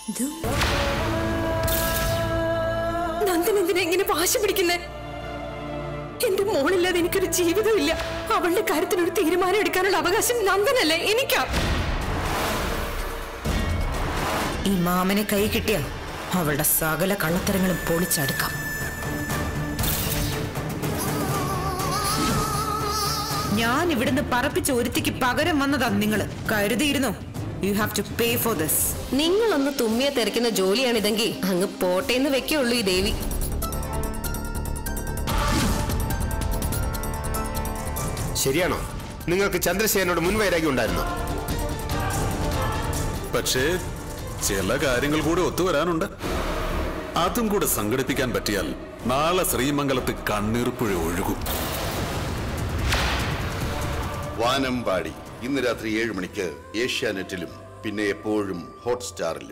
നന്ദൻ എന്തിനാ ഇങ്ങനെ വാശി പിടിക്കുന്നേ എന്റെ മോളില്ലാതെ എനിക്കൊരു ജീവിതമില്ല അവളുടെ കാര്യത്തിൽ ഒരു തീരുമാനം എടുക്കാനുള്ള അവകാശം നന്ദനല്ലേ എനിക്കാ ഈ മാമനെ കൈ കിട്ടിയ അവളുടെ സകല കള്ളത്തരങ്ങളും പൊളിച്ചടുക്കാം ഞാൻ ഇവിടുന്ന് പറപ്പിച്ച ഒരുത്തിക്ക് പകരം വന്നതാ നിങ്ങള് കരുതിയിരുന്നോ you have to pay for this നിങ്ങളൊന്ന് തുമ്മിയെ തെരക്കുന്ന ജോലിയാണിതെങ്കിൽ അങ്ങ് പോട്ടേന്ന് വെക്കുള്ളൂ ഈ ദേവി ശരിയാണോ നിങ്ങൾക്ക് ചന്ദ്രസേനോട് മുൻവൈരാഗ്യം ഉണ്ടായിരുന്നോ പക്ഷേ ചില കാര്യങ്ങൾ കൂടെ ഒത്തുവരാനുണ്ട് അതും കൂടെ സംഘടിപ്പിക്കാൻ പറ്റിയാൽ നാളെ ശ്രീമംഗലത്ത് കണ്ണീർപ്പുഴ ഒഴുകും വാനമ്പാടി ഇന്ന് രാത്രി ഏഴ് മണിക്ക് ഏഷ്യാനെറ്റിലും പിന്നെ എപ്പോഴും ഹോട്ട്സ്റ്റാറിലും